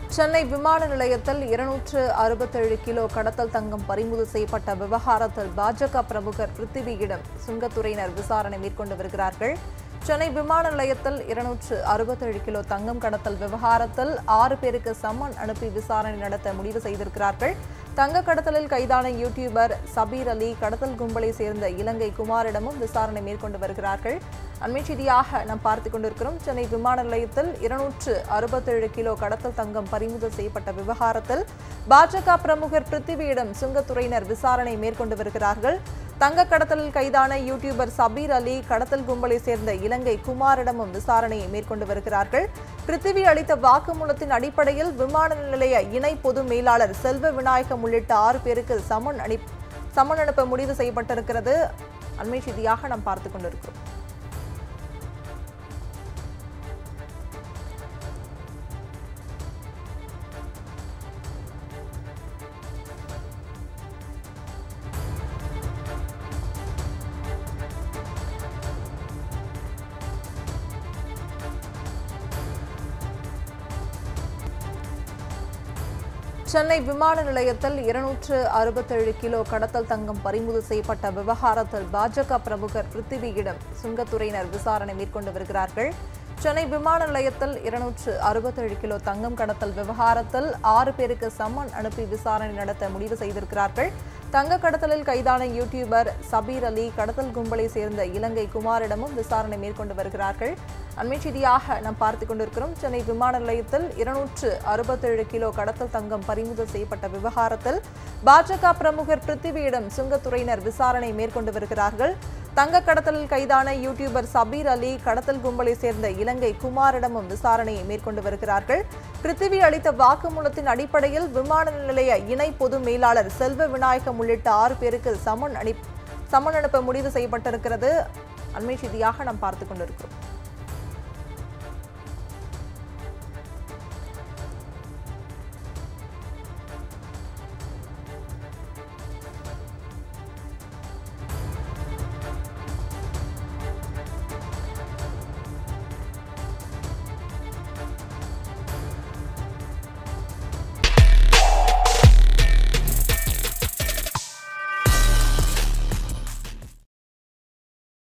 சென்னை விமான நிலையத்தில் இருநூற்று அறுபத்தேழு கிலோ கடத்தல் தங்கம் பறிமுதல் செய்யப்பட்ட விவகாரத்தில் பாஜக பிரமுகர் பிருத்திவியிடம் சுங்கத்துறையினர் விசாரணை மேற்கொண்டு வருகிறார்கள் சென்னை விமான நிலையத்தில் இருநூற்று அறுபத்தேழு கிலோ தங்கம் கடத்தல் விவகாரத்தில் ஆறு பேருக்கு சம்மன் அனுப்பி விசாரணை நடத்த முடிவு செய்திருக்கிறார்கள் தங்க கடத்தலில் கைதான யூடியூபர் சபீர் அலி கடத்தல் கும்பலை சேர்ந்த இலங்கை குமாரிடமும் விசாரணை மேற்கொண்டு வருகிறார்கள் அண்மை செய்தியாக நாம் பார்த்துக் கொண்டிருக்கிறோம் சென்னை விமான நிலையத்தில் இருநூற்று அறுபத்தேழு கிலோ கடத்தல் தங்கம் பறிமுதல் செய்யப்பட்ட விவகாரத்தில் பாஜக பிரமுகர் பிருத்திவியிடம் சுங்கத்துறையினர் விசாரணை மேற்கொண்டு வருகிறார்கள் தங்க கடத்தலில் கைதான யூடியூபர் சபீர் அலி கடத்தல் கும்பலை சேர்ந்த இலங்கை குமாரிடமும் விசாரணையை மேற்கொண்டு வருகிறார்கள் பிருத்திவி அளித்த வாக்குமூலத்தின் அடிப்படையில் விமான நிலைய இணை பொது மேலாளர் செல்வ விநாயகம் உள்ளிட்ட ஆறு பேருக்கு சமன் அனி சமன் அனுப்ப முடிவு செய்யப்பட்டிருக்கிறது அண்மை செய்தியாக நாம் பார்த்துக் கொண்டிருக்கிறோம் சென்னை விமான நிலையத்தில் இருநூற்று அறுபத்தேழு கிலோ கடத்தல் தங்கம் பறிமுதல் செய்யப்பட்ட விவகாரத்தில் பாஜக பிரமுகர் பிருத்திவியிடம் சுங்கத்துறையினர் விசாரணை மேற்கொண்டு வருகிறார்கள் சென்னை விமான நிலையத்தில் இருநூற்று அறுபத்தேழு கிலோ தங்கம் கடத்தல் விவகாரத்தில் ஆறு பேருக்கு சம்மன் அனுப்பி விசாரணை நடத்த முடிவு செய்திருக்கிறார்கள் தங்க கடத்தலில் கைதான யூடியூபர் சபீர் அலி கடத்தல் கும்பலை சேர்ந்த இலங்கை குமாரிடமும் விசாரணை மேற்கொண்டு வருகிறார்கள் அண்மை செய்தியாக நாம் பார்த்துக் கொண்டிருக்கிறோம் சென்னை விமான நிலையத்தில் இருநூற்று அறுபத்தேழு கிலோ கடத்தல் தங்கம் பறிமுதல் செய்யப்பட்ட விவகாரத்தில் பாஜக பிரமுகர் பிருத்திவியிடம் சுங்கத்துறையினர் விசாரணை மேற்கொண்டு வருகிறார்கள் தங்க கடத்தலில் கைதான யூடியூபர் சபீர் அலி கடத்தல் கும்பலை சேர்ந்த இலங்கை குமாரிடமும் விசாரணையை மேற்கொண்டு வருகிறார்கள் பிருத்திவி அளித்த வாக்குமூலத்தின் அடிப்படையில் விமான நிலைய இணை பொது மேலாளர் செல்வ விநாயகம் உள்ளிட்ட ஆறு பேருக்கு சமன் அனி சமன் அனுப்ப முடிவு செய்யப்பட்டிருக்கிறது அண்மை செய்தியாக நாம் பார்த்துக் கொண்டிருக்கிறோம்